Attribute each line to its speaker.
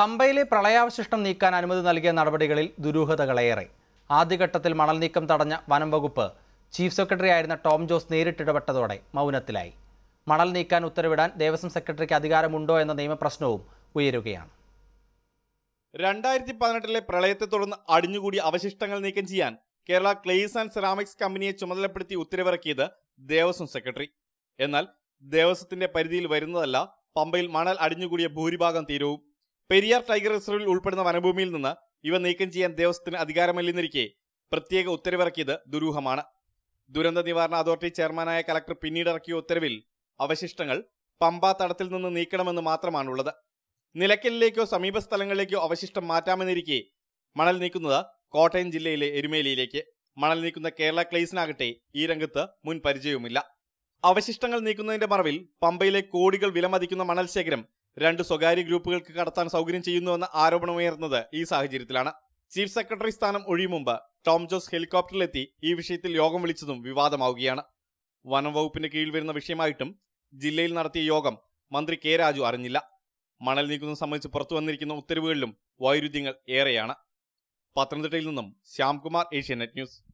Speaker 1: പമ്പയിലെ പ്രളയാവശിഷ്ടം നീക്കാൻ അനുമതി നൽകിയ നടപടികളിൽ ദുരൂഹതകളേറെ ആദ്യഘട്ടത്തിൽ മണൽ നീക്കം തടഞ്ഞ വനം വകുപ്പ് ചീഫ് സെക്രട്ടറി ആയിരുന്ന ടോം ജോസ് നേരിട്ടിടപെട്ടതോടെ മൗനത്തിലായി മണൽ നീക്കാൻ ഉത്തരവിടാൻ ദേവസ്വം സെക്രട്ടറിക്ക് അധികാരമുണ്ടോ എന്ന നിയമപ്രശ്നവും ഉയരുകയാണ്
Speaker 2: രണ്ടായിരത്തി പതിനെട്ടിലെ പ്രളയത്തെ തുടർന്ന് അടിഞ്ഞുകൂടിയ അവശിഷ്ടങ്ങൾ നീക്കം ചെയ്യാൻ കേരള ക്ലേസ് ആൻഡ് സെറാമിക്സ് കമ്പനിയെ ചുമതലപ്പെടുത്തി ഉത്തരവിറക്കിയത് ദേവസ്വം സെക്രട്ടറി എന്നാൽ ദേവസ്വത്തിന്റെ പരിധിയിൽ വരുന്നതല്ല പമ്പയിൽ മണൽ അടിഞ്ഞുകൂടിയ ഭൂരിഭാഗം തീരവും പെരിയാർ ടൈഗർ റിസർവിൽ ഉൾപ്പെടുന്ന വനഭൂമിയിൽ നിന്ന് ഇവ നീക്കം ചെയ്യാൻ ദേവസ്വത്തിന് അധികാരമില്ലെന്നിരിക്കെ പ്രത്യേക ഉത്തരവിറക്കിയത് ദുരൂഹമാണ് ദുരന്ത നിവാരണ അതോറിറ്റി ചെയർമാനായ കലക്ടർ പിന്നീട് ഇറക്കിയ ഉത്തരവിൽ അവശിഷ്ടങ്ങൾ പമ്പ തടത്തിൽ നിന്ന് നീക്കണമെന്ന് മാത്രമാണുള്ളത് നിലയ്ക്കലിലേക്കോ സമീപ സ്ഥലങ്ങളിലേക്കോ അവശിഷ്ടം മാറ്റാമെന്നിരിക്കെ മണൽ നീക്കുന്നത് കോട്ടയം ജില്ലയിലെ എരുമേലിയിലേക്ക് മണൽ നീക്കുന്ന കേരള ക്ലേസിനാകട്ടെ ഈ രംഗത്ത് മുൻ പരിചയവുമില്ല അവശിഷ്ടങ്ങൾ നീക്കുന്നതിന്റെ മറവിൽ പമ്പയിലെ കോടികൾ വിലമതിക്കുന്ന മണൽ ശേഖരം രണ്ട് സ്വകാര്യ ഗ്രൂപ്പുകൾക്ക് കടത്താൻ സൗകര്യം ചെയ്യുന്നുവെന്ന ആരോപണമുയർന്നത് ഈ സാഹചര്യത്തിലാണ് ചീഫ് സെക്രട്ടറി സ്ഥാനം ഒഴിയും മുമ്പ് ടോം ജോസ് ഹെലികോപ്റ്ററിലെത്തി ഈ വിഷയത്തിൽ യോഗം വിളിച്ചതും വിവാദമാവുകയാണ് വനം വകുപ്പിന്റെ കീഴിൽ വരുന്ന വിഷയമായിട്ടും ജില്ലയിൽ നടത്തിയ യോഗം മന്ത്രി കെ രാജു അറിഞ്ഞില്ല മണൽ നീക്കുന്നത് സംബന്ധിച്ച് പുറത്തു വന്നിരിക്കുന്ന ഉത്തരവുകളിലും വൈരുദ്ധ്യങ്ങൾ ഏറെയാണ് പത്തനംതിട്ടയിൽ നിന്നും ശ്യാംകുമാർ ഏഷ്യാനെറ്റ് ന്യൂസ്